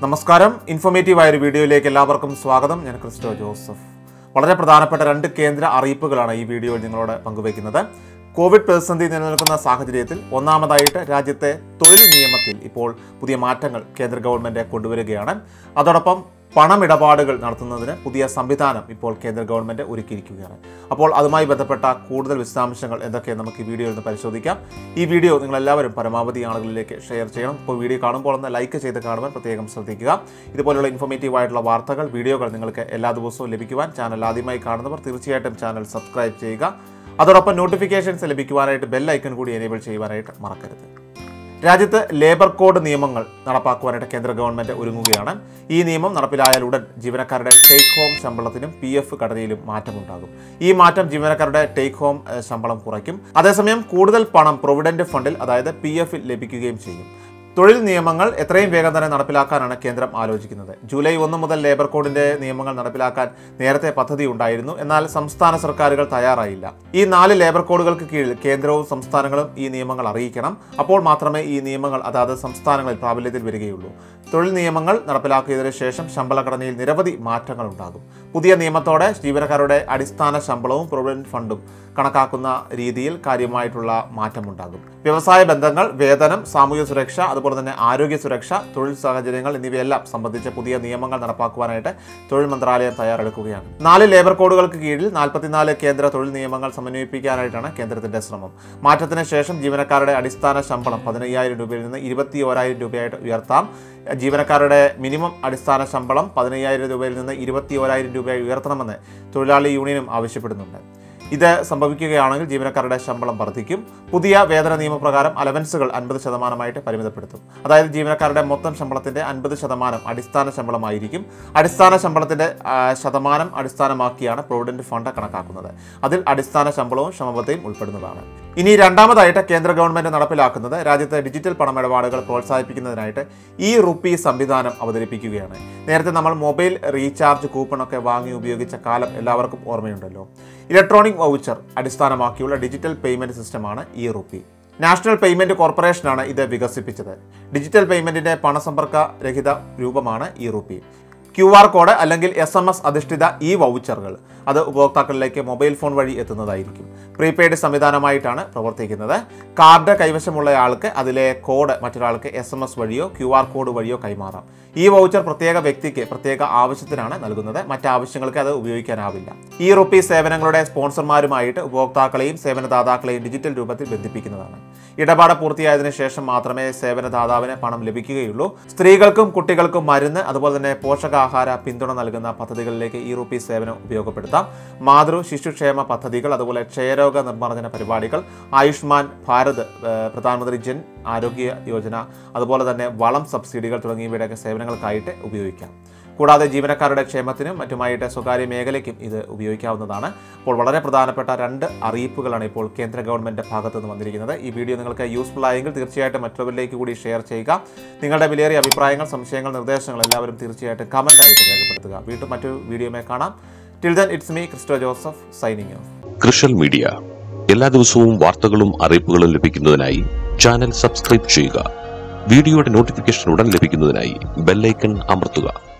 നമസ്കാരം ഇൻഫോർമേറ്റീവായ ഒരു വീഡിയോയിലേക്ക് എല്ലാവർക്കും സ്വാഗതം ഞാൻ ക്രിസ്റ്റോ ജോസഫ് വളരെ പ്രധാനപ്പെട്ട രണ്ട് കേന്ദ്ര അറിയിപ്പുകളാണ് ഈ വീഡിയോയിൽ നിങ്ങളോട് പങ്കുവയ്ക്കുന്നത് കോവിഡ് പ്രതിസന്ധി നിലനിൽക്കുന്ന സാഹചര്യത്തിൽ ഒന്നാമതായിട്ട് രാജ്യത്തെ തൊഴിൽ നിയമത്തിൽ ഇപ്പോൾ പുതിയ മാറ്റങ്ങൾ കേന്ദ്ര ഗവൺമെൻറ് കൊണ്ടുവരികയാണ് അതോടൊപ്പം പണമിടപാടുകൾ നടത്തുന്നതിന് പുതിയ സംവിധാനം ഇപ്പോൾ കേന്ദ്ര ഗവൺമെൻറ് ഒരുക്കിയിരിക്കുകയാണ് അപ്പോൾ അതുമായി ബന്ധപ്പെട്ട കൂടുതൽ വിശദാംശങ്ങൾ എന്തൊക്കെ നമുക്ക് ഈ വീഡിയോയിൽ നിന്ന് പരിശോധിക്കാം ഈ വീഡിയോ നിങ്ങൾ എല്ലാവരും പരമാവധി ആളുകളിലേക്ക് ഷെയർ ചെയ്യണം ഇപ്പോൾ വീഡിയോ കാണുമ്പോൾ ഒന്ന് ലൈക്ക് ചെയ്ത് കാണുവാൻ പ്രത്യേകം ശ്രദ്ധിക്കുക ഇതുപോലുള്ള ഇൻഫോർമേറ്റീവ് ആയിട്ടുള്ള വാർത്തകൾ വീഡിയോകൾ നിങ്ങൾക്ക് എല്ലാ ദിവസവും ലഭിക്കുവാൻ ചാനൽ ആദ്യമായി കാണുന്നവർ തീർച്ചയായിട്ടും ചാനൽ സബ്സ്ക്രൈബ് ചെയ്യുക അതോടൊപ്പം നോട്ടിഫിക്കേഷൻസ് ലഭിക്കുവാനായിട്ട് ബെൽ ഐക്കൺ കൂടി എനേബിൾ ചെയ്യുവാനായിട്ട് മറക്കരുത് രാജ്യത്ത് ലേബർ കോഡ് നിയമങ്ങൾ നടപ്പാക്കുവാനായിട്ട് കേന്ദ്ര ഗവൺമെന്റ് ഒരുങ്ങുകയാണ് ഈ നിയമം നടപ്പിലായാൽ ഉടൻ ജീവനക്കാരുടെ ടേക്ക് ഹോം ശമ്പളത്തിനും പി എഫ് ഘടനയിലും മാറ്റമുണ്ടാകും ഈ മാറ്റം ജീവനക്കാരുടെ ടേക്ക് ഹോം ഏഹ്, ശമ്പളം കുറയ്ക്കും അതേസമയം കൂടുതൽ പണം പ്രൊവിഡന്റ് ഫണ്ടിൽ അതായത് പി എഫിൽ ലഭിക്കുകയും ചെയ്യും തൊഴിൽ നിയമങ്ങൾ എത്രയും വേഗം തന്നെ നടപ്പിലാക്കാനാണ് കേന്ദ്രം ആലോചിക്കുന്നത് ജൂലൈ ഒന്ന് മുതൽ ലേബർ കോഡിന്റെ നിയമങ്ങൾ നടപ്പിലാക്കാൻ നേരത്തെ പദ്ധതി ഉണ്ടായിരുന്നു എന്നാൽ സംസ്ഥാന സർക്കാരുകൾ തയ്യാറായില്ല ഈ നാല് ലേബർ കോഡുകൾക്ക് കീഴിൽ കേന്ദ്രവും സംസ്ഥാനങ്ങളും ഈ നിയമങ്ങൾ അറിയിക്കണം അപ്പോൾ മാത്രമേ ഈ നിയമങ്ങൾ അതാത് സംസ്ഥാനങ്ങളിൽ പ്രാബല്യത്തിൽ വരികയുള്ളൂ തൊഴിൽ നിയമങ്ങൾ നടപ്പിലാക്കിയതിനു ശേഷം ശമ്പളഘടനയിൽ നിരവധി മാറ്റങ്ങൾ ഉണ്ടാകും പുതിയ നിയമത്തോടെ ജീവനക്കാരുടെ അടിസ്ഥാന ശമ്പളവും പ്രൊവിഡന്റ് ഫണ്ടും കണക്കാക്കുന്ന രീതിയിൽ കാര്യമായിട്ടുള്ള മാറ്റമുണ്ടാകും വ്യവസായ ബന്ധങ്ങൾ വേതനം സാമൂഹ്യ സുരക്ഷ അതുപോലെ തന്നെ ആരോഗ്യ സുരക്ഷ തൊഴിൽ സാഹചര്യങ്ങൾ എന്നിവയെല്ലാം സംബന്ധിച്ച പുതിയ നിയമങ്ങൾ നടപ്പാക്കുവാനായിട്ട് തൊഴിൽ മന്ത്രാലയം തയ്യാറെടുക്കുകയാണ് നാല് ലേബർ കോഡുകൾക്ക് കീഴിൽ നാൽപ്പത്തിനാല് കേന്ദ്ര തൊഴിൽ നിയമങ്ങൾ സമന്വയിപ്പിക്കാനായിട്ടാണ് കേന്ദ്രത്തിന്റെ ശ്രമം മാറ്റത്തിന് ശേഷം ജീവനക്കാരുടെ അടിസ്ഥാന ശമ്പളം പതിനയ്യായിരം രൂപയിൽ നിന്ന് ഇരുപത്തി ഓരായിരം രൂപയായിട്ട് ഉയർത്താം ജീവനക്കാരുടെ മിനിമം അടിസ്ഥാന ശമ്പളം പതിനയ്യായിരം രൂപയിൽ നിന്ന് ഇരുപത്തി ഓരായിരം രൂപയായി ഉയർത്തണമെന്ന് തൊഴിലാളി യൂണിയനും ആവശ്യപ്പെടുന്നുണ്ട് ഇത് സംഭവിക്കുകയാണെങ്കിൽ ജീവനക്കാരുടെ ശമ്പളം വർദ്ധിക്കും പുതിയ വേതന നിയമപ്രകാരം അലവൻസുകൾ അൻപത് ശതമാനമായിട്ട് പരിമിതപ്പെടുത്തും അതായത് ജീവനക്കാരുടെ മൊത്തം ശമ്പളത്തിന്റെ അൻപത് ശതമാനം അടിസ്ഥാന ശമ്പളമായിരിക്കും അടിസ്ഥാന ശമ്പളത്തിന്റെ ആ, ശതമാനം അടിസ്ഥാനമാക്കിയാണ് പ്രൊവിഡന്റ് ഫണ്ട് കണക്കാക്കുന്നത് അതിൽ അടിസ്ഥാന ശമ്പളവും ക്ഷമബത്തെയും ഉൾപ്പെടുന്നതാണ് ഇനി രണ്ടാമതായിട്ട് കേന്ദ്ര ഗവൺമെന്റ് നടപ്പിലാക്കുന്നത് രാജ്യത്തെ ഡിജിറ്റൽ പണമിടപാടുകൾ പ്രോത്സാഹിപ്പിക്കുന്നതിനായിട്ട് ഈ റുപ്പി സംവിധാനം അവതരിപ്പിക്കുകയാണ് നേരത്തെ നമ്മൾ മൊബൈൽ റീചാർജ് കൂപ്പണൊക്കെ വാങ്ങി ഉപയോഗിച്ച കാലം എല്ലാവർക്കും ഓർമ്മയുണ്ടല്ലോ ഇലക്ട്രോണിക് വൗച്ചർ അടിസ്ഥാനമാക്കിയുള്ള ഡിജിറ്റൽ പേയ്മെന്റ് സിസ്റ്റമാണ് ഈ റുപ്പി നാഷണൽ പേയ്മെന്റ് കോർപ്പറേഷനാണ് ഇത് വികസിപ്പിച്ചത് ഡിജിറ്റൽ പേയ്മെന്റിന്റെ പണസമ്പർക്ക രഹിത രൂപമാണ് e RUPI Q R code അല്ലെങ്കിൽ എസ് എം എസ് അധിഷ്ഠിത ഈ വൗച്ചറുകൾ അത് ഉപഭോക്താക്കളിലേക്ക് മൊബൈൽ ഫോൺ വഴി എത്തുന്നതായിരിക്കും പ്രീപെയ്ഡ് സംവിധാനമായിട്ടാണ് പ്രവർത്തിക്കുന്നത് കാർഡ് കൈവശമുള്ള ആൾക്ക് അതിലെ കോഡ് മറ്റൊരാൾക്ക് എസ് എം എസ് വഴിയോ ക്യു ആർ കോഡ് വഴിയോ കൈമാറാം ഈ വൗച്ചർ പ്രത്യേക വ്യക്തിക്ക് പ്രത്യേക ആവശ്യത്തിനാണ് നൽകുന്നത് മറ്റാവശ്യങ്ങൾക്ക് അത് ഉപയോഗിക്കാനാവില്ല ഈ റുപ്പി സേവനങ്ങളുടെ സ്പോൺസർമാരുമായിട്ട് ഉപഭോക്താക്കളെയും സേവനദാതാക്കളെയും ഡിജിറ്റൽ രൂപത്തിൽ ബന്ധിപ്പിക്കുന്നതാണ് ഇടപാട് പൂർത്തിയായതിനു ശേഷം മാത്രമേ സേവനദാതാവിന് പണം ലഭിക്കുകയുള്ളൂ സ്ത്രീകൾക്കും കുട്ടികൾക്കും മരുന്ന് അതുപോലെ തന്നെ പോഷകാഹാര പിന്തുണ നൽകുന്ന പദ്ധതികളിലേക്ക് ഈ റുപ്പി സേവനം ഉപയോഗപ്പെടുത്താം മാതൃ ശിശുക്ഷേമ പദ്ധതികൾ അതുപോലെ ക്ഷയരോഗ നിർമ്മാർജ്ജന പരിപാടികൾ ആയുഷ്മാൻ ഭാരത് ഏഹ്, പ്രധാനമന്ത്രി ജൻ ആരോഗ്യ യോജന അതുപോലെ തന്നെ വളം സബ്സിഡികൾ തുടങ്ങിയവയുടെയൊക്കെ സേവനങ്ങൾക്കായിട്ട് ഉപയോഗിക്കാം കൂടാതെ ജീവനക്കാരുടെ ക്ഷേമത്തിനും മറ്റുമായിട്ട് സ്വകാര്യ മേഖലയ്ക്കും ഇത് ഉപയോഗിക്കാവുന്നതാണ് അപ്പോൾ വളരെ പ്രധാനപ്പെട്ട രണ്ട് അറിയിപ്പുകളാണ് ഇപ്പോൾ കേന്ദ്ര ഗവൺമെൻറ് ഭാഗത്തു നിന്ന് വന്നിരിക്കുന്നത് ഈ വീഡിയോ നിങ്ങൾക്ക് യൂസ്ഫുൾ ആയെങ്കിൽ തീർച്ചയായിട്ടും മറ്റുള്ളവരിലേക്ക് കൂടി ഷെയർ ചെയ്യുക നിങ്ങളുടെ വിലയേറിയ അഭിപ്രായങ്ങൾ സംശയങ്ങൾ നിർദ്ദേശങ്ങൾ എല്ലാവരും തീർച്ചയായിട്ടും കമൻ്റ് ആയിട്ട് രേഖപ്പെടുത്തുക വീണ്ടും മറ്റൊരു വീഡിയോയുമായി കാണാം till then it's me Christo Joseph signing off Krishal media എല്ലാ ദിവസവും വാർത്തകളും അറിയിപ്പുകളും ലഭിക്കുന്നതിനായി ചാനൽ സബ്സ്ക്രൈബ് ചെയ്യുക വീഡിയോയുടെ നോട്ടിഫിക്കേഷൻ ഉടൻ ലഭിക്കുന്നതിനായി ബെല്ലൈക്കൺ അമർത്തുക